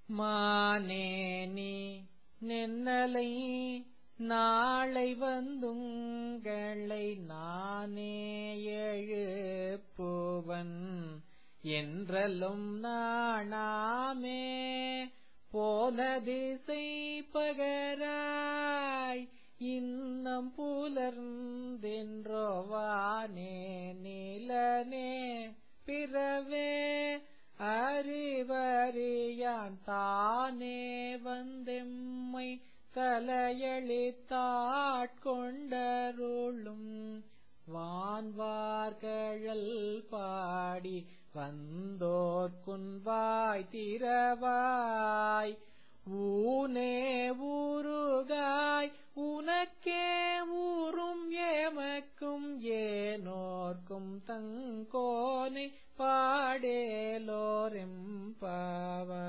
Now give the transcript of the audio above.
மானேனி நென்னலை நாளை வந்துங்களை நானே எழுப்புவன் என்றலும் நாணாமே போன திசை பகராய் இன்னம் புலர்ந்தென்றோவானே நீலனே பிறவே அறிவறியான் தானே வந்தெம்மை தலையளித்தாட்கொண்டருளும் வான்வார்கழல் பாடி வந்தோர்க்குன்வாய் திரவாய் ஊனே ஊருகாய் உனக்கே ஊரும் ஏமக்கும் ஏனோர்க்கும் தங்கோனை பாடேலோரெம்பாவாய்